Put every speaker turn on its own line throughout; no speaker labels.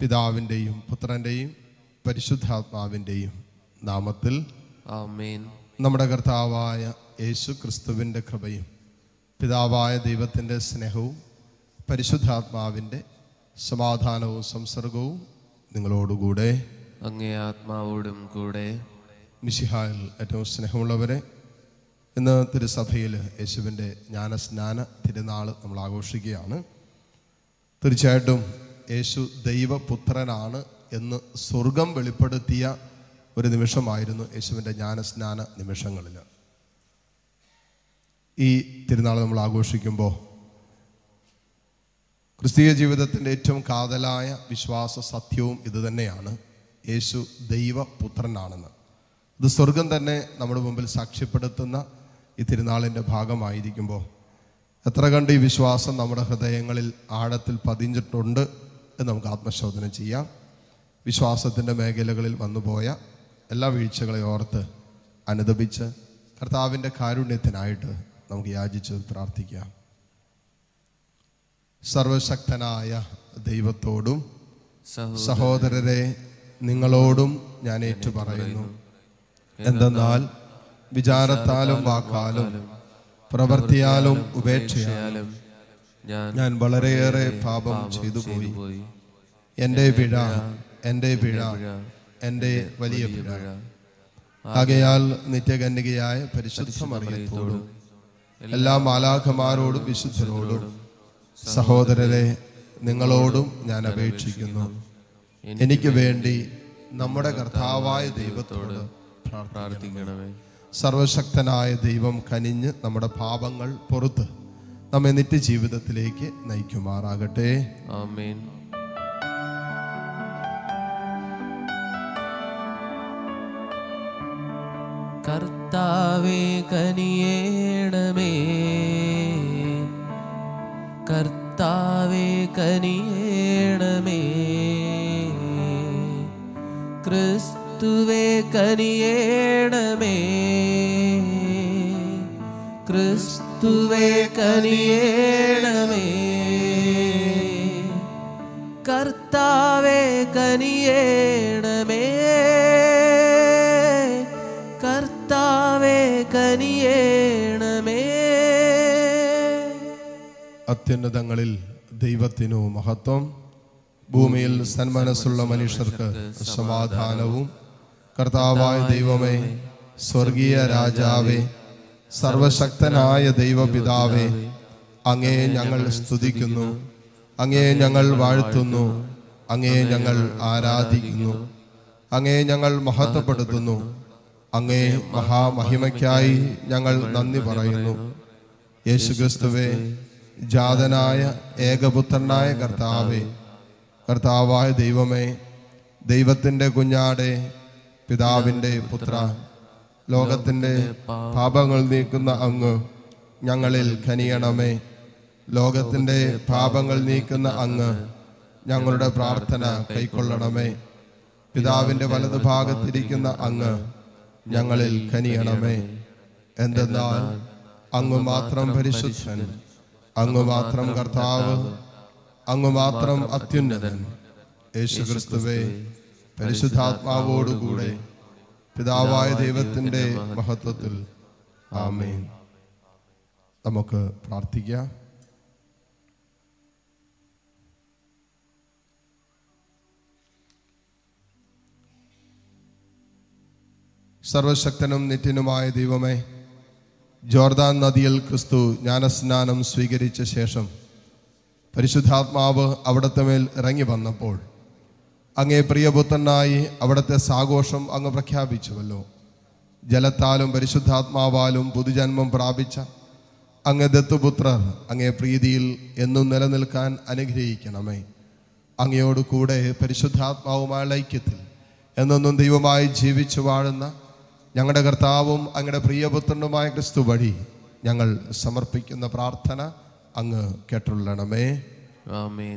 പിതാവിൻ്റെയും പുത്രൻ്റെയും പരിശുദ്ധാത്മാവിൻ്റെയും നാമത്തിൽ
ആമേൻ
നമ്മുടെ കർത്താവായ യേശു ക്രിസ്തുവിൻ്റെ കൃപയും പിതാവായ ദൈവത്തിൻ്റെ സ്നേഹവും പരിശുദ്ധാത്മാവിൻ്റെ സമാധാനവും സംസർഗവും നിങ്ങളോടുകൂടെ
അങ്ങേ ആത്മാവോടും കൂടെ
മിശിഹായിൽ ഏറ്റവും സ്നേഹമുള്ളവരെ ഇന്ന് തിരുസഭയിൽ യേശുവിൻ്റെ ജ്ഞാനസ്നാന തിരുനാൾ നമ്മൾ ആഘോഷിക്കുകയാണ് തീർച്ചയായിട്ടും യേശു ദൈവപുത്രനാണ് എന്ന് സ്വർഗം വെളിപ്പെടുത്തിയ ഒരു നിമിഷമായിരുന്നു യേശുവിൻ്റെ ജ്ഞാനസ്നാന നിമിഷങ്ങളിൽ ഈ തിരുനാൾ നമ്മൾ ആഘോഷിക്കുമ്പോൾ ക്രിസ്തീയ ജീവിതത്തിൻ്റെ ഏറ്റവും കാതലായ വിശ്വാസ സത്യവും ഇത് തന്നെയാണ് യേശു ദൈവപുത്രനാണെന്ന് ഇത് സ്വർഗം തന്നെ നമ്മുടെ മുമ്പിൽ സാക്ഷ്യപ്പെടുത്തുന്ന ഈ തിരുനാളിൻ്റെ ഭാഗമായിരിക്കുമ്പോൾ എത്ര കണ്ട് ഈ വിശ്വാസം നമ്മുടെ ഹൃദയങ്ങളിൽ ആഴത്തിൽ പതിഞ്ഞിട്ടുണ്ട് എന്ന് നമുക്ക് ആത്മശോധന ചെയ്യാം വിശ്വാസത്തിൻ്റെ മേഖലകളിൽ വന്നുപോയ എല്ലാ വീഴ്ചകളെ ഓർത്ത് അനുദപിച്ച് കർത്താവിൻ്റെ കാരുണ്യത്തിനായിട്ട് നമുക്ക് യാചിച്ച് പ്രാർത്ഥിക്കാം സർവശക്തനായ ദൈവത്തോടും
സഹോ
സഹോദരരെ നിങ്ങളോടും ഞാൻ ഏറ്റുപറയുന്നു എന്തെന്നാൽ വിചാരത്താലും വാക്കാലും പ്രവൃത്തിയാലും ഉപേക്ഷയാലും
യാലും ഞാൻ
ഞാൻ വളരെയേറെ പാപം ചെയ്തു പോയി
പോയി
എൻ്റെ പിഴ എൻ്റെ പിഴ എൻ്റെ വലിയ പിഴ ആകയാൽ നിത്യകന്യകയായ പരിശുദ്ധ മറിയത്തോടും എല്ലാ മാലാഖമാരോടും വിശുദ്ധരോടും സഹോദരരെ നിങ്ങളോടും ഞാൻ അപേക്ഷിക്കുന്നു എനിക്ക് വേണ്ടി നമ്മുടെ കർത്താവായ ദൈവത്തോട് പ്രാർത്ഥിക്കണം
പ്രാർത്ഥിക്കണമേ
സർവശക്തനായ ദൈവം കനിഞ്ഞ് നമ്മുടെ പാപങ്ങൾ പുറത്ത് നമ്മെ നിത്യജീവിതത്തിലേക്ക് നയിക്കുമാറാകട്ടെ
ആമേൻ കർത്താവേ കനിയേണമേ കർത്താവേ കനിയേണമേ ക്രിസ്തുവേ കനിയേണമേ ക്രിസ്തുവേ കനിയേണമേ കർത്താവേ കനിയേണമേ കർത്താവേ കനിയേണമേ
അത്യുന്നതങ്ങളിൽ ദൈവത്തിനു മഹത്വം ഭൂമിയിൽ സന്മനസ്സുള്ള മനുഷ്യർക്ക് സമാധാനവും കർത്താവായ ദൈവമേ സ്വർഗീയ രാജാവേ സർവശക്തനായ ദൈവപിതാവേ അങ്ങേ ഞങ്ങൾ സ്തുതിക്കുന്നു അങ്ങേ ഞങ്ങൾ വാഴ്ത്തുന്നു അങ്ങേ ഞങ്ങൾ ആരാധിക്കുന്നു അങ്ങേ ഞങ്ങൾ മഹത്വപ്പെടുത്തുന്നു അങ്ങേ മഹാമഹിമയ്ക്കായി ഞങ്ങൾ നന്ദി പറയുന്നു യേശുക്രിസ്തുവേ ജാതനായ ഏകപുത്രനായ കർത്താവേ കർത്താവായ ദൈവമേ ദൈവത്തിൻ്റെ കുഞ്ഞാടെ പിതാവിൻ്റെ പുത്ര ലോകത്തിൻ്റെ പാപങ്ങൾ നീക്കുന്ന അങ്ങ് ഞങ്ങളിൽ കനിയണമേ ലോകത്തിൻ്റെ പാപങ്ങൾ നീക്കുന്ന അങ്ങ് ഞങ്ങളുടെ പ്രാർത്ഥന കൈക്കൊള്ളണമേ പിതാവിൻ്റെ വലതു ഭാഗത്തിരിക്കുന്ന അങ്ങ് ഞങ്ങളിൽ കനിയണമേ എന്തെന്നാൽ അങ്ങ് മാത്രം പരിശുദ്ധൻ അങ്ങ് മാത്രം കർത്താവ് അങ്ങ് മാത്രം അത്യുന്നതൻ യേശു ക്രിസ്തുവേ പരിശുദ്ധാത്മാവോടുകൂടെ പിതാവായ ദൈവത്തിൻ്റെ മഹത്വത്തിൽ ആമേൻ നമുക്ക് പ്രാർത്ഥിക്കാം സർവശക്തനും നിത്യനുമായ ദൈവമേ ജോർദാൻ നദിയിൽ ക്രിസ്തു ജ്ഞാനസ്നാനം സ്വീകരിച്ച ശേഷം പരിശുദ്ധാത്മാവ് അവിടത്തെ മേൽ ഇറങ്ങി വന്നപ്പോൾ അങ്ങേ പ്രിയപുത്രനായി അവിടുത്തെ സാഘോഷം അങ്ങ് പ്രഖ്യാപിച്ചുവല്ലോ ജലത്താലും പരിശുദ്ധാത്മാവാലും പുതുജന്മം പ്രാപിച്ച അങ്ങ് ദത്തുപുത്രർ അങ്ങേ പ്രീതിയിൽ എന്നും നിലനിൽക്കാൻ അനുഗ്രഹിക്കണമേ അങ്ങയോട് കൂടെ പരിശുദ്ധാത്മാവുമായ ഐക്യത്തിൽ എന്നൊന്നും ദൈവമായി ജീവിച്ചു വാഴുന്ന ഞങ്ങളുടെ കർത്താവും അങ്ങയുടെ പ്രിയപുത്രനുമായ ക്രിസ്തു വഴി ഞങ്ങൾ സമർപ്പിക്കുന്ന പ്രാർത്ഥന അങ്ങ് കേട്ടുള്ളണമേ
ആമേൻ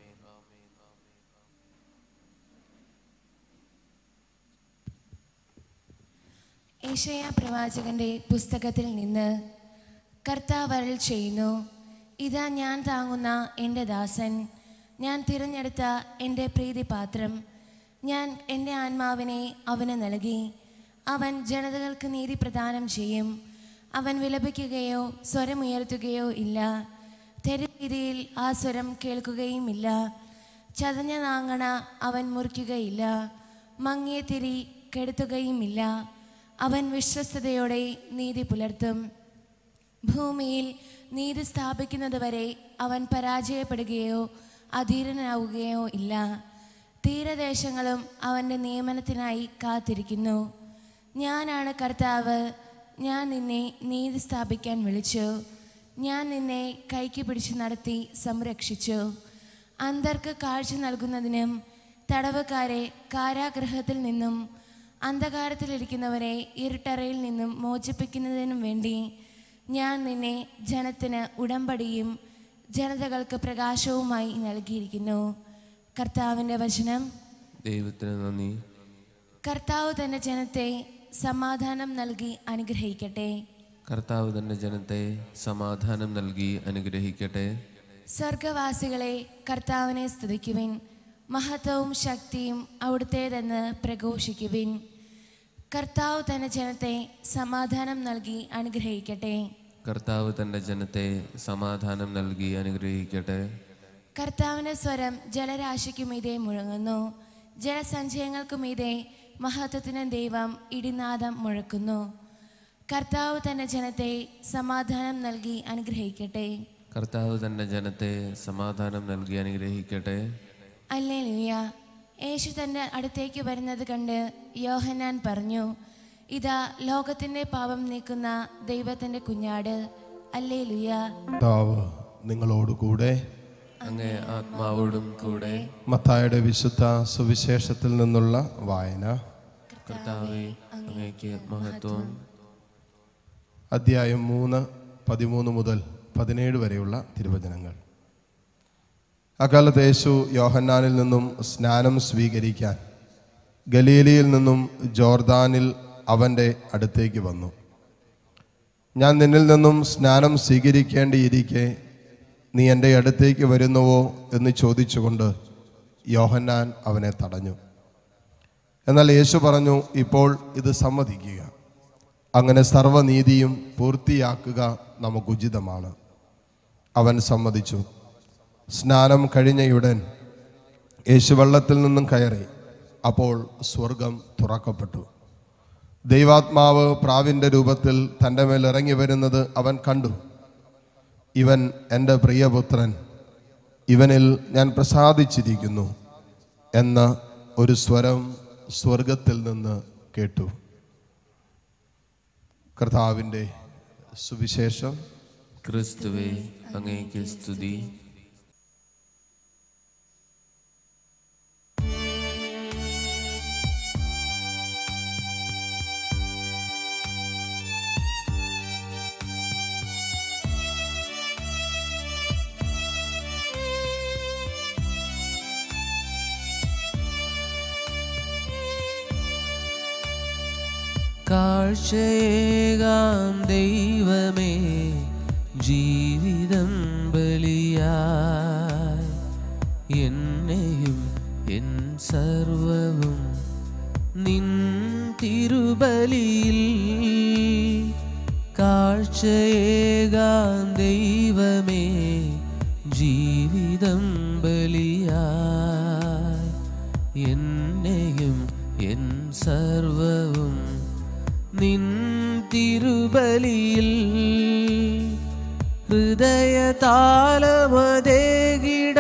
ഏഷയ പ്രവാചകന്റെ പുസ്തകത്തിൽ നിന്ന് കർത്താവ് അരുൾ ചെയ്യുന്നു ഇതാ ഞാൻ താങ്ങുന്ന എൻ്റെ ദാസൻ ഞാൻ തിരഞ്ഞെടുത്ത എൻ്റെ പ്രീതിപാത്രം ഞാൻ എൻ്റെ ആത്മാവിനെ അവന് നൽകി അവൻ ജനതകൾക്ക് നീതി പ്രദാനം ചെയ്യും അവൻ വിലപിക്കുകയോ സ്വരമുയർത്തുകയോ ഇല്ല തെരുവീതിയിൽ ആ സ്വരം കേൾക്കുകയുമില്ല ചതഞ്ഞ നാങ്ങണ അവൻ മുറിക്കുകയില്ല മങ്ങിയ തിരി കെടുത്തുകയുമില്ല അവൻ വിശ്വസ്തയോടെ നീതി പുലർത്തും ഭൂമിയിൽ നീതി സ്ഥാപിക്കുന്നതുവരെ അവൻ പരാജയപ്പെടുകയോ അധീരനാവുകയോ ഇല്ല തീരദേശങ്ങളും അവൻ്റെ നിയമനത്തിനായി കാത്തിരിക്കുന്നു ഞാനാണ് കർത്താവ് ഞാൻ നിന്നെ നീതി സ്ഥാപിക്കാൻ വിളിച്ചു ഞാൻ നിന്നെ കൈക്ക് പിടിച്ച് നടത്തി സംരക്ഷിച്ചു അന്തർക്ക് കാഴ്ച നൽകുന്നതിനും തടവുകാരെ കാരാഗൃഹത്തിൽ നിന്നും അന്ധകാരത്തിലിരിക്കുന്നവരെ ഇരുട്ടറയിൽ നിന്നും മോചിപ്പിക്കുന്നതിനും വേണ്ടി ഞാൻ നിന്നെ ജനത്തിന് ഉടമ്പടിയും ജനതകൾക്ക് പ്രകാശവുമായി നൽകിയിരിക്കുന്നു കർത്താവിൻ്റെ വചനം
ദൈവത്തിന് നന്ദി
കർത്താവ് തൻ്റെ ജനത്തെ സമാധാനം നൽകി അനുഗ്രഹിക്കട്ടെ
കർത്താവ് തന്റെ ജനത്തെ സമാധാനം നൽകി അനുഗ്രഹിക്കട്ടെ
സ്വർഗവാസികളെ കർത്താവിനെ സ്തുതിക്കുവിൻ മഹത്വവും ശക്തിയും അവിടുത്തേതെന്ന് പ്രഘോഷിക്കുവിൻ കർത്താവ് തൻ്റെ ജനത്തെ സമാധാനം നൽകി അനുഗ്രഹിക്കട്ടെ
കർത്താവ് തന്റെ ജനത്തെ സമാധാനം നൽകി അനുഗ്രഹിക്കട്ടെ
കർത്താവിൻ്റെ സ്വരം ജലരാശിക്കുമീതെ മുഴങ്ങുന്നു ജലസഞ്ചയങ്ങൾക്കുമീതെ മഹത്വത്തിന് ദൈവം ഇടിനാദം മുഴക്കുന്നു കർത്താവ് തൻ്റെ ജനത്തെ സമാധാനം നൽകി അനുഗ്രഹിക്കട്ടെ
കർത്താവ് തന്റെ ജനത്തെ സമാധാനം നൽകി അനുഗ്രഹിക്കട്ടെ
അല്ലേ ലുയ യേശു തൻ്റെ അടുത്തേക്ക് വരുന്നത് കണ്ട് യോഹന്നാൻ പറഞ്ഞു ഇതാ ലോകത്തിൻ്റെ പാപം നീക്കുന്ന ദൈവത്തിൻ്റെ കുഞ്ഞാട് അല്ലേ ലുയ
കർത്താവ് നിങ്ങളോടുകൂടെ
അങ്ങേ ആത്മാവോടും കൂടെ
മത്തായുടെ വിശുദ്ധ സുവിശേഷത്തിൽ നിന്നുള്ള വായന
കർത്താവെ അങ്ങേക്ക് മഹത്വം
അധ്യായം മൂന്ന് പതിമൂന്ന് മുതൽ പതിനേഴ് വരെയുള്ള തിരുവചനങ്ങൾ അക്കാലത്ത് യേശു യോഹന്നാനിൽ നിന്നും സ്നാനം സ്വീകരിക്കാൻ ഗലീലിയിൽ നിന്നും ജോർദാനിൽ അവൻ്റെ അടുത്തേക്ക് വന്നു ഞാൻ നിന്നിൽ നിന്നും സ്നാനം സ്വീകരിക്കേണ്ടിയിരിക്കെ നീ എൻ്റെ അടുത്തേക്ക് വരുന്നുവോ എന്ന് ചോദിച്ചുകൊണ്ട് യോഹന്നാൻ അവനെ തടഞ്ഞു എന്നാൽ യേശു പറഞ്ഞു ഇപ്പോൾ ഇത് സമ്മതിക്കുക അങ്ങനെ സർവനീതിയും പൂർത്തിയാക്കുക നമുക്കുചിതമാണ് അവൻ സമ്മതിച്ചു സ്നാനം കഴിഞ്ഞയുടൻ യേശു വെള്ളത്തിൽ നിന്നും കയറി അപ്പോൾ സ്വർഗം തുറക്കപ്പെട്ടു ദൈവാത്മാവ് പ്രാവിൻ്റെ രൂപത്തിൽ തൻ്റെ മേൽ ഇറങ്ങി വരുന്നത് അവൻ കണ്ടു ഇവൻ എൻ്റെ പ്രിയപുത്രൻ ഇവനിൽ ഞാൻ പ്രസാദിച്ചിരിക്കുന്നു എന്ന ഒരു സ്വരം സ്വർഗത്തിൽ നിന്ന് കേട്ടു കർത്താവിൻ്റെ സുവിശേഷം
ക്രിസ്തുവേ അങ്ങേക്ക് സ്തുതി കാഴ്ചയേകാം ദൈവമേ ജീവിതം ബലിയായി എന്നെയും എൻ സർവവും നിൻ തിരുബലിയിൽ കാഴ്ചയേകാം ദൈവമേ ജീവിതം ബലിയായി എന്നെയും എൻ സർവവും നിൻ തിരുബലിയിൽ ഹൃദയ താളമതേകിട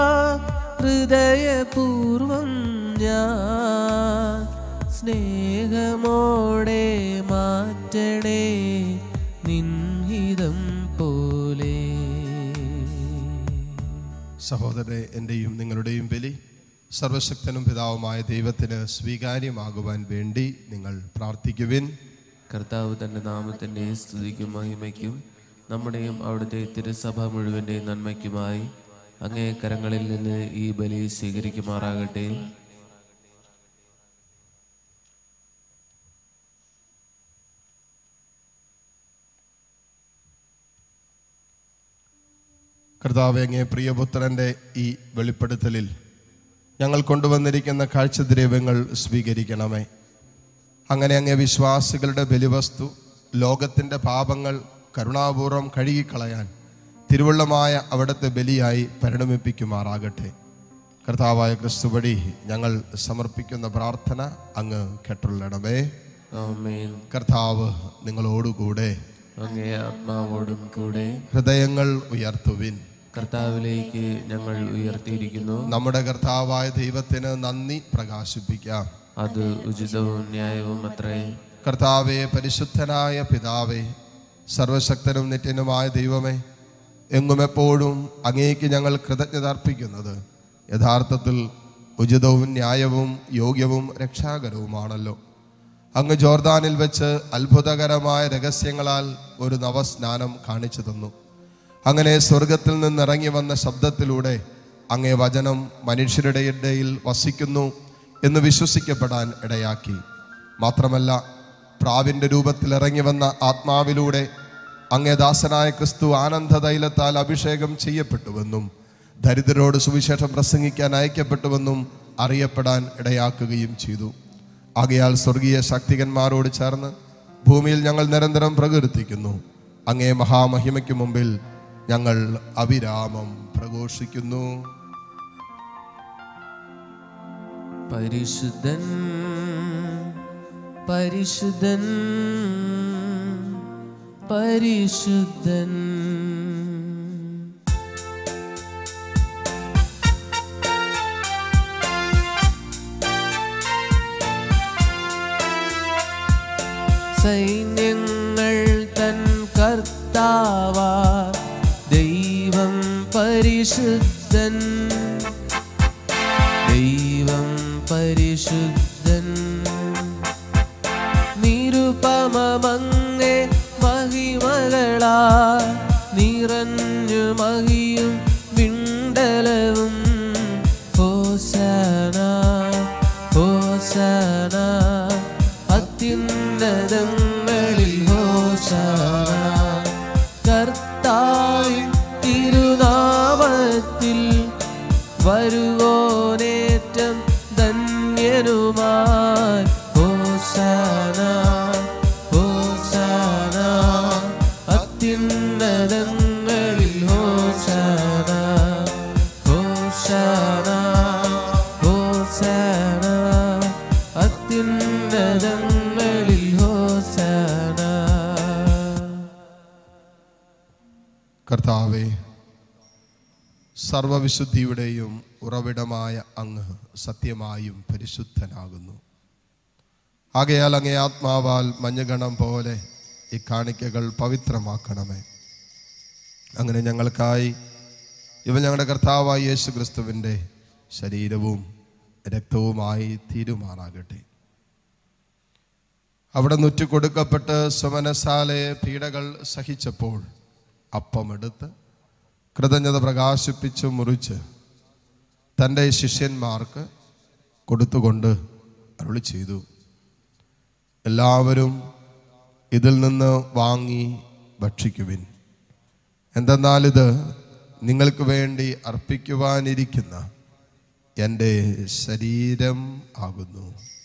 ഹൃദയപൂർവം ഞാൻ സ്നേഹമോടെ മാറ്റണേ നിൻഹിതം പോലെ
സഹോദരരെ എൻ്റെയും നിങ്ങളുടെയും ബലി സർവശക്തനും പിതാവുമായ ദൈവത്തിന് സ്വീകാര്യമാകുവാൻ വേണ്ടി നിങ്ങൾ പ്രാർത്ഥിക്കുവിൻ
കർത്താവ് തന്റെ നാമത്തിന്റെ സ്തുതിക്കും മഹിമയ്ക്കും നമ്മുടെയും അവിടുത്തെ തിരുസഭ മുഴുവന്റെ നന്മയ്ക്കുമായി അങ്ങേ കരങ്ങളിൽ നിന്ന് ഈ ബലി സ്വീകരിക്കുമാറാകട്ടെ
കർത്താവ് അങ്ങേ പ്രിയപുത്രൻ്റെ ഈ വെളിപ്പെടുത്തലിൽ ഞങ്ങൾ കൊണ്ടുവന്നിരിക്കുന്ന കാഴ്ചദ്രവ്യങ്ങൾ സ്വീകരിക്കണമേ അങ്ങനെ അങ്ങേ വിശ്വാസികളുടെ ബലിവസ്തു ലോകത്തിൻ്റെ പാപങ്ങൾ കരുണാപൂർവം കഴുകിക്കളയാൻ തിരുവള്ളമായ അവിടുത്തെ ബലിയായി പരിണമിപ്പിക്കുമാറാകട്ടെ കർത്താവായ ക്രിസ്തു വഴി ഞങ്ങൾ സമർപ്പിക്കുന്ന പ്രാർത്ഥന അങ്ങ് കെട്ടുള്ളണമേ
ആമേൻ
കർത്താവ് നിങ്ങളോടുകൂടെ
അങ്ങേ ആത്മാവോടും കൂടെ
ഹൃദയങ്ങൾ ഉയർത്തുവിൻ
കർത്താവിലേക്ക് ഞങ്ങൾ ഉയർത്തിയിരിക്കുന്നു
നമ്മുടെ കർത്താവായ ദൈവത്തിന് നന്ദി പ്രകാശിപ്പിക്കാം
അത് ഉചിതവും ന്യായവും അത്രേ
കർത്താവെ പരിശുദ്ധനായ പിതാവേ സർവശക്തനും നിത്യനുമായ ദൈവമേ എങ്ങും എപ്പോഴും അങ്ങേക്ക് ഞങ്ങൾ കൃതജ്ഞത അർപ്പിക്കുന്നത് യഥാർത്ഥത്തിൽ ഉചിതവും ന്യായവും യോഗ്യവും രക്ഷാകരവുമാണല്ലോ അങ്ങ് ജോർദാനിൽ വെച്ച് അത്ഭുതകരമായ രഹസ്യങ്ങളാൽ ഒരു നവസ്നാനം കാണിച്ചു തന്നു അങ്ങനെ സ്വർഗത്തിൽ നിന്നിറങ്ങി വന്ന ശബ്ദത്തിലൂടെ അങ്ങേ വചനം മനുഷ്യരുടെ ഇടയിൽ വസിക്കുന്നു എന്ന് വിശ്വസിക്കപ്പെടാൻ ഇടയാക്കി മാത്രമല്ല പ്രാവിൻ്റെ രൂപത്തിൽ ഇറങ്ങി വന്ന ആത്മാവിലൂടെ അങ്ങേ ദാസനായ ക്രിസ്തു ആനന്ദ തൈലത്താൽ അഭിഷേകം ചെയ്യപ്പെട്ടുവെന്നും ദരിദ്രരോട് സുവിശേഷം പ്രസംഗിക്കാൻ അയക്കപ്പെട്ടുവെന്നും അറിയപ്പെടാൻ ഇടയാക്കുകയും ചെയ്തു ആകയാൽ സ്വർഗീയ ശക്തികന്മാരോട് ചേർന്ന് ഭൂമിയിൽ ഞങ്ങൾ നിരന്തരം പ്രകീർത്തിക്കുന്നു അങ്ങേ മഹാമഹിമയ്ക്ക് മുമ്പിൽ ഞങ്ങൾ അവിരാമം പ്രഘോഷിക്കുന്നു
പരിശുദ്ധൻ പരിശുദ്ധൻ പരിശുദ്ധൻ സൈന്യങ്ങൾ തൻ കർത്താവാ ദൈവം പരിശുദ്ധൻ ദൈവം പരിശുദ്ധൻ നിരുപമങ്ങെ മഹിമകളാ നിറഞ്ഞു മഹിയും വിണ്ടലവും ഹോസന ഹോസന അത്യുന്നതങ്ങളിൽ ഹോസന കർത്താവിൻ തിരുനാമത്തിൽ വരുവോനേറ്റം ധന്യനുമായി ഹോസന ഹോസന അത്യുന്നതങ്ങളിൽ ഹോസന ഹോസന ഹോസന അത്യുന്നതങ്ങളിൽ ഹോസന
കർത്താവെ സർവവിശുദ്ധിയുടെയും ഉറവിടമായ അങ്ങ് സത്യമായും പരിശുദ്ധനാകുന്നു ആകയാൽ അങ്ങേ ആത്മാവാൽ മഞ്ഞുകണം പോലെ ഈ കാണിക്കകൾ പവിത്രമാക്കണമേ അങ്ങനെ ഞങ്ങൾക്കായി ഇവ ഞങ്ങളുടെ കർത്താവായ യേശു ക്രിസ്തുവിൻ്റെ ശരീരവും രക്തവുമായി തീരുമാറാകട്ടെ അവിടെ നുറ്റി കൊടുക്കപ്പെട്ട് സുമനസാലെ പീഡകൾ സഹിച്ചപ്പോൾ അപ്പമെടുത്ത് കൃതജ്ഞത പ്രകാശിപ്പിച്ച് മുറിച്ച് തൻ്റെ ശിഷ്യന്മാർക്ക് കൊടുത്തുകൊണ്ട് അരുളി ചെയ്തു എല്ലാവരും ഇതിൽ നിന്ന് വാങ്ങി ഭക്ഷിക്കുവിൻ എന്തെന്നാൽ ഇത് നിങ്ങൾക്ക് വേണ്ടി അർപ്പിക്കുവാനിരിക്കുന്ന എൻ്റെ ശരീരം ആകുന്നു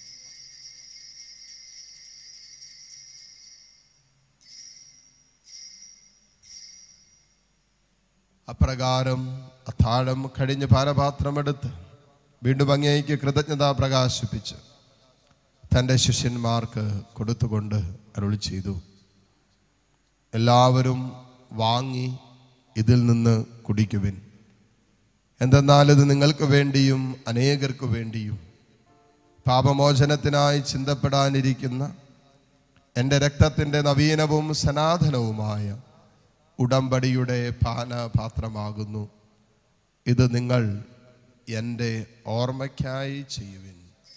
അപ്രകാരം അത്താഴം കഴിഞ്ഞ് പാനപാത്രമെടുത്ത് വീണ്ടും അങ്ങേക്ക് കൃതജ്ഞത പ്രകാശിപ്പിച്ച് തൻ്റെ ശിഷ്യന്മാർക്ക് കൊടുത്തുകൊണ്ട് അരുളി ചെയ്തു എല്ലാവരും വാങ്ങി ഇതിൽ നിന്ന് കുടിക്കുവിൻ എന്തെന്നാൽ ഇത് നിങ്ങൾക്ക് വേണ്ടിയും അനേകർക്ക് വേണ്ടിയും പാപമോചനത്തിനായി ചിന്തപ്പെടാനിരിക്കുന്ന എൻ്റെ രക്തത്തിൻ്റെ നവീനവും സനാതനവുമായ ഉടമ്പടിയുടെ പാനപാത്രമാകുന്നു ഇത് നിങ്ങൾ എൻ്റെ ഓർമ്മയ്ക്കായി ചെയ്യുവിൻ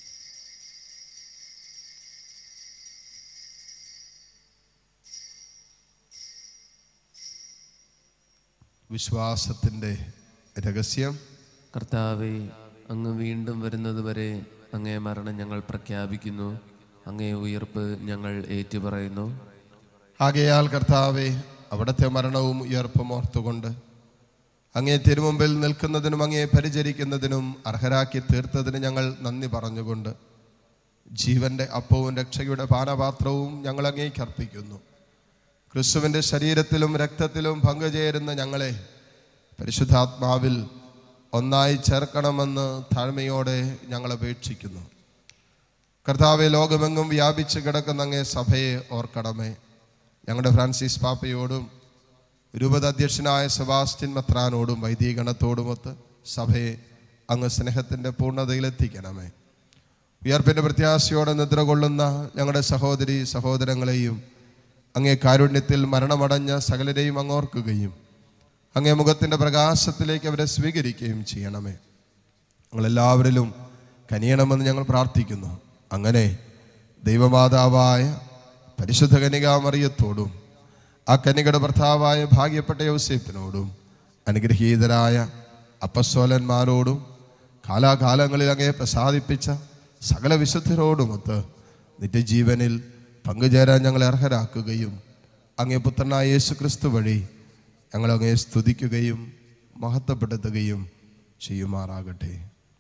വിശ്വാസത്തിൻ്റെ രഹസ്യം
കർത്താവെ അങ്ങ് വീണ്ടും വരുന്നതുവരെ അങ്ങേ മരണം ഞങ്ങൾ പ്രഖ്യാപിക്കുന്നു അങ്ങേ ഉയർപ്പ് ഞങ്ങൾ ഏറ്റുപറയുന്നു
ആകയാൽ കർത്താവെ അവിടുത്തെ മരണവും ഉയർപ്പും ഓർത്തുകൊണ്ട് അങ്ങേ തിരുമുമ്പിൽ നിൽക്കുന്നതിനും അങ്ങേ പരിചരിക്കുന്നതിനും അർഹരാക്കി തീർത്തതിന് ഞങ്ങൾ നന്ദി പറഞ്ഞുകൊണ്ട് ജീവന്റെ അപ്പവും രക്ഷയുടെ പാനപാത്രവും ഞങ്ങൾ അങ്ങേക്ക് അർപ്പിക്കുന്നു ക്രിസ്തുവിൻ്റെ ശരീരത്തിലും രക്തത്തിലും പങ്കുചേരുന്ന ഞങ്ങളെ പരിശുദ്ധാത്മാവിൽ ഒന്നായി ചേർക്കണമെന്ന് താഴ്മയോടെ ഞങ്ങൾ അപേക്ഷിക്കുന്നു കർത്താവെ ലോകമെങ്ങും വ്യാപിച്ച് കിടക്കുന്ന അങ്ങേ സഭയെ ഓർക്കണമേ ഞങ്ങളുടെ ഫ്രാൻസിസ് പാപ്പയോടും രൂപത അധ്യക്ഷനായ സെബാസ്റ്റ്യൻ മത്രാനോടും വൈദികഗണത്തോടുമൊത്ത് സഭയെ അങ്ങ് സ്നേഹത്തിൻ്റെ പൂർണ്ണതയിലെത്തിക്കണമേ ഉയർപ്പിൻ്റെ പ്രത്യാശയോടെ നിദ്ര കൊള്ളുന്ന ഞങ്ങളുടെ സഹോദരി സഹോദരങ്ങളെയും അങ്ങേ കാരുണ്യത്തിൽ മരണമടഞ്ഞ സകലരെയും അങ്ങോർക്കുകയും അങ്ങേ മുഖത്തിൻ്റെ പ്രകാശത്തിലേക്ക് അവരെ സ്വീകരിക്കുകയും ചെയ്യണമേ ഞങ്ങളെല്ലാവരിലും കനിയണമെന്ന് ഞങ്ങൾ പ്രാർത്ഥിക്കുന്നു അങ്ങനെ ദൈവമാതാവായ പരിശുദ്ധ കനികാമറിയത്തോടും ആ കനികയുടെ ഭർത്താവായ ഭാഗ്യപ്പെട്ട യോസേപ്പിനോടും അനുഗ്രഹീതരായ അപ്പസ്വലന്മാരോടും കാലാകാലങ്ങളിൽ അങ്ങേ പ്രസാദിപ്പിച്ച സകല വിശുദ്ധരോടുമൊത്ത് നിത്യജീവനിൽ പങ്കുചേരാൻ ഞങ്ങളെ അർഹരാക്കുകയും അങ്ങേ പുത്രനായ യേശു ക്രിസ്തു വഴി ഞങ്ങൾ അങ്ങേ സ്തുതിക്കുകയും മഹത്വപ്പെടുത്തുകയും ചെയ്യുമാറാകട്ടെ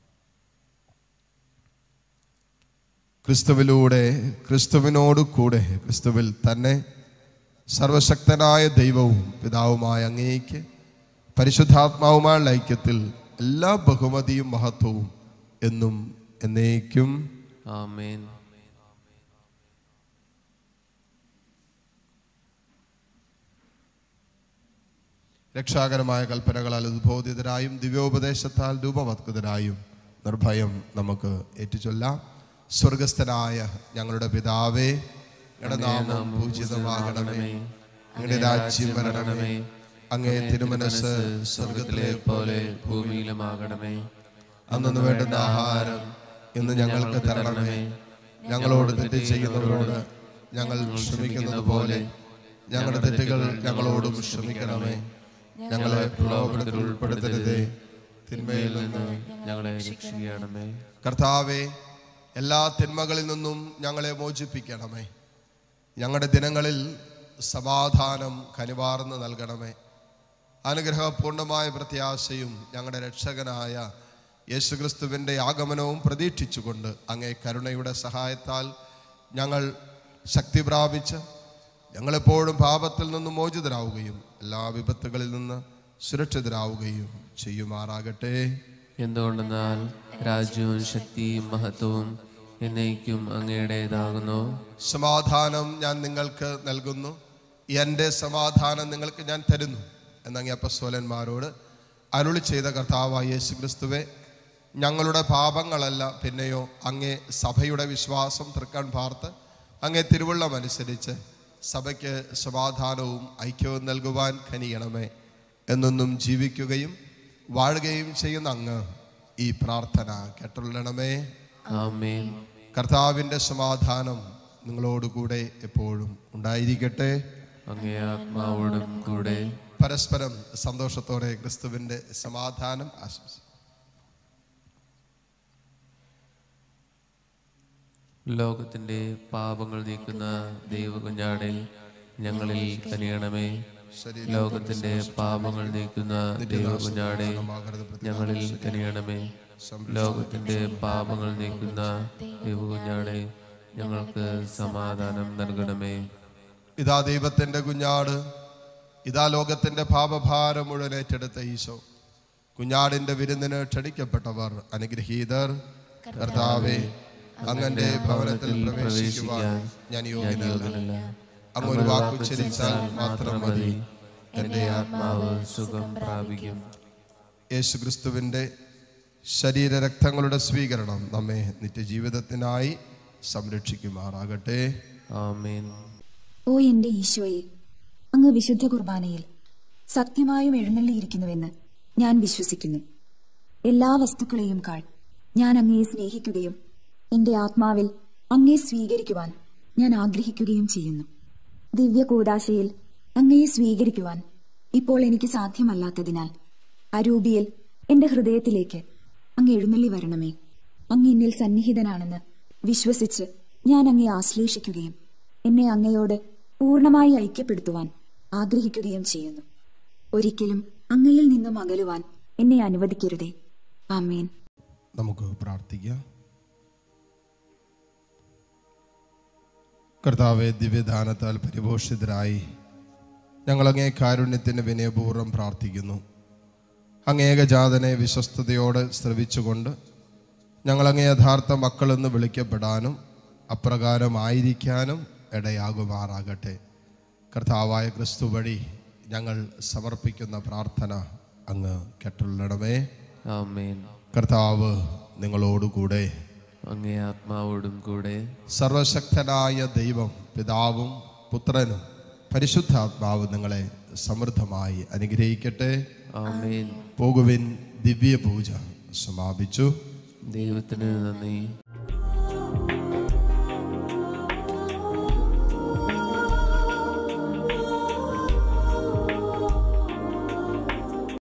ക്രിസ്തുവിലൂടെ ക്രിസ്തുവിനോട് കൂടെ ക്രിസ്തുവിൽ തന്നെ സർവശക്തനായ ദൈവവും പിതാവുമായ അങ്ങേക്ക് പരിശുദ്ധാത്മാവുമായുള്ള ഐക്യത്തിൽ എല്ലാ ബഹുമതിയും മഹത്വവും എന്നും എന്നേക്കും
ആമേൻ
രക്ഷാകരമായ കൽപ്പനകളാൽ ഉദ്ബോധിതരായും ദിവ്യോപദേശത്താൽ രൂപവത്കൃതരായും നിർഭയം നമുക്ക് ഏറ്റുചൊല്ലാം സ്വർഗസ്ഥനായ ഞങ്ങളുടെ പിതാവേ ഞങ്ങളുടെ നാമം പൂജിതമാകണമേ അങ്ങയുടെ രാജ്യം വരണമേ അങ്ങേ തിരുമനസ് സ്വർഗത്തിലെ
പോലെ ഭൂമിയിലുമാകണമേ
അന്നു വേണ്ടുന്ന ആഹാരം ഇന്ന് ഞങ്ങൾക്ക് തരണമേ ഞങ്ങളോട് തെറ്റ് ചെയ്യുന്നവരോട് ഞങ്ങൾ ക്ഷമിക്കുന്നത് പോലെ ഞങ്ങളുടെ തെറ്റുകൾ ഞങ്ങളോടും ക്ഷമിക്കണമേ ഞങ്ങളെ പ്രലോഭനത്തിൽ ഉൾപ്പെടുത്തരുതേ തിന്മയിൽ നിന്ന്
ഞങ്ങളെ രക്ഷിക്കണമേ
കർത്താവെ എല്ലാ തിന്മകളിൽ നിന്നും ഞങ്ങളെ മോചിപ്പിക്കണമേ ഞങ്ങളുടെ ദിനങ്ങളിൽ സമാധാനം കനിവാർന്ന് നൽകണമേ അനുഗ്രഹപൂർണമായ പ്രത്യാശയും ഞങ്ങളുടെ രക്ഷകനായ യേശുക്രിസ്തുവിൻ്റെ ആഗമനവും പ്രതീക്ഷിച്ചുകൊണ്ട് അങ്ങേ കരുണയുടെ സഹായത്താൽ ഞങ്ങൾ ശക്തി പ്രാപിച്ച് ഞങ്ങളെപ്പോഴും പാപത്തിൽ നിന്ന് മോചിതരാവുകയും എല്ലാ വിപത്തുകളിൽ നിന്ന് സുരക്ഷിതരാവുകയും ചെയ്യുമാറാകട്ടെ
എന്തുകൊണ്ടെന്നാൽ രാജ്യവും ശക്തിയും മഹത്വവും എന്നേക്കും അങ്ങയുടേതാകുന്നു
സമാധാനം ഞാൻ നിങ്ങൾക്ക് നൽകുന്നു എൻ്റെ സമാധാനം നിങ്ങൾക്ക് ഞാൻ തരുന്നു എന്നങ്ങേ അപ്പസ്വലന്മാരോട് അരുളി ചെയ്ത കർത്താവായ യേശു ക്രിസ്തുവെ ഞങ്ങളുടെ പാപങ്ങളല്ല പിന്നെയോ അങ്ങേ സഭയുടെ വിശ്വാസം തൃക്കൺ പാർത്ത് അങ്ങേ തിരുവുള്ളം അനുസരിച്ച് സഭയ്ക്ക് സമാധാനവും ഐക്യവും നൽകുവാൻ കനിയണമേ എന്നൊന്നും ജീവിക്കുകയും വാഴുകയും ചെയ്യുന്ന അങ്ങ് ഈ പ്രാർത്ഥന കേട്ടുള്ളണമേ
ആമേൻ
കർത്താവിൻ്റെ സമാധാനം നിങ്ങളോടുകൂടെ എപ്പോഴും ഉണ്ടായിരിക്കട്ടെ
അങ്ങേ ആത്മാവോടും കൂടെ
പരസ്പരം സന്തോഷത്തോടെ ക്രിസ്തുവിൻ്റെ സമാധാനം ആശംസിക്കും
ലോകത്തിന്റെ പാപങ്ങൾ നീക്കുന്ന ദൈവകുഞ്ഞാടെ ഞങ്ങളിൽ കനിയണമേ ലോകത്തിന്റെ പാപങ്ങൾ നീക്കുന്ന ദൈവകുഞ്ഞാടെ ഞങ്ങളിൽ കനിയണമേ ലോകത്തിന്റെ പാപങ്ങൾ നീക്കുന്ന ദൈവകുഞ്ഞാടെ ഞങ്ങൾക്ക് സമാധാനം നൽകണമേ
ഇതാ ദൈവത്തിൻ്റെ കുഞ്ഞാട് ഇതാ ലോകത്തിൻ്റെ പാപഭാരം മുഴുവൻ ഏറ്റെടുത്ത ഈശോ കുഞ്ഞാടിൻ്റെ വിരുന്നിന് ക്ഷണിക്കപ്പെട്ടവർ അനുഗ്രഹീതർ കർത്താവെ അങ്ങന്റെ ഭവനത്തിൽ പ്രവേശിക്കുവാൻ ഞാൻ യോഗ്യനല്ല അങ്ങ് ഒരു വാക്കുച്ചരിച്ചാൽ മാത്രം മതി എൻ്റെ
ആത്മാവ് സുഖം പ്രാപിക്കും
യേശു ക്രിസ്തുവിൻ്റെ ശരീരരക്തങ്ങളുടെ സ്വീകരണം നമ്മെ നിത്യജീവിതത്തിനായി സംരക്ഷിക്കുമാറാകട്ടെ
ആമേൻ
ഓ എന്റെ ഈശോയെ അങ്ങ് വിശുദ്ധ കുർബാനയിൽ സത്യമായും എഴുന്നള്ളിയിരിക്കുന്നുവെന്ന് ഞാൻ വിശ്വസിക്കുന്നു എല്ലാ വസ്തുക്കളെയും കാൾ ഞാൻ അങ്ങയെ സ്നേഹിക്കുകയും എന്റെ ആത്മാവിൽ അങ്ങയെ സ്വീകരിക്കുവാൻ ഞാൻ ആഗ്രഹിക്കുകയും ചെയ്യുന്നു ദിവ്യ കൂടാശയിൽ അങ്ങയെ സ്വീകരിക്കുവാൻ ഇപ്പോൾ എനിക്ക് സാധ്യമല്ലാത്തതിനാൽ അരൂപിയിൽ എന്റെ ഹൃദയത്തിലേക്ക് അങ്ങ് എഴുന്നള്ളി വരണമേ അങ്ങ് എന്നിൽ സന്നിഹിതനാണെന്ന് വിശ്വസിച്ച് ഞാൻ അങ്ങയെ ആശ്ലേഷിക്കുകയും എന്നെ അങ്ങയോട് പൂർണ്ണമായി ഐക്യപ്പെടുത്തുവാൻ ആഗ്രഹിക്കുകയും ചെയ്യുന്നു ഒരിക്കലും അങ്ങയിൽ നിന്നും അകലുവാൻ എന്നെ അനുവദിക്കരുതേ ആമേൻ
നമുക്ക് പ്രാർത്ഥിക്കാം കർത്താവെ ദിവ്യദാനത്താൽ പരിപോഷിതരായി ഞങ്ങൾ അങ്ങേ കാരുണ്യത്തിന് വിനയപൂർവ്വം പ്രാർത്ഥിക്കുന്നു അങ്ങേകജാതനെ വിശ്വസ്തയോടെ ശ്രവിച്ചുകൊണ്ട് ഞങ്ങൾ അങ്ങേ യഥാർത്ഥ മക്കളെന്ന് വിളിക്കപ്പെടാനും അപ്രകാരമായിരിക്കാനും ഇടയാകുമാറാകട്ടെ കർത്താവായ ക്രിസ്തു വഴി ഞങ്ങൾ സമർപ്പിക്കുന്ന പ്രാർത്ഥന അങ്ങ് കെട്ടുള്ളണമേ
ആമേൻ
കർത്താവ് നിങ്ങളോടുകൂടെ
അങ്ങേ ആത്മാവോടും കൂടെ
സർവശക്തനായ ദൈവം പിതാവും പുത്രനും പരിശുദ്ധാത്മാവും നിങ്ങളെ സമൃദ്ധമായി അനുഗ്രഹിക്കട്ടെ
ആമേൻ
പോകുവിൻ ദിവ്യ പൂജ സമാപിച്ചു
ദൈവത്തിന് നന്ദി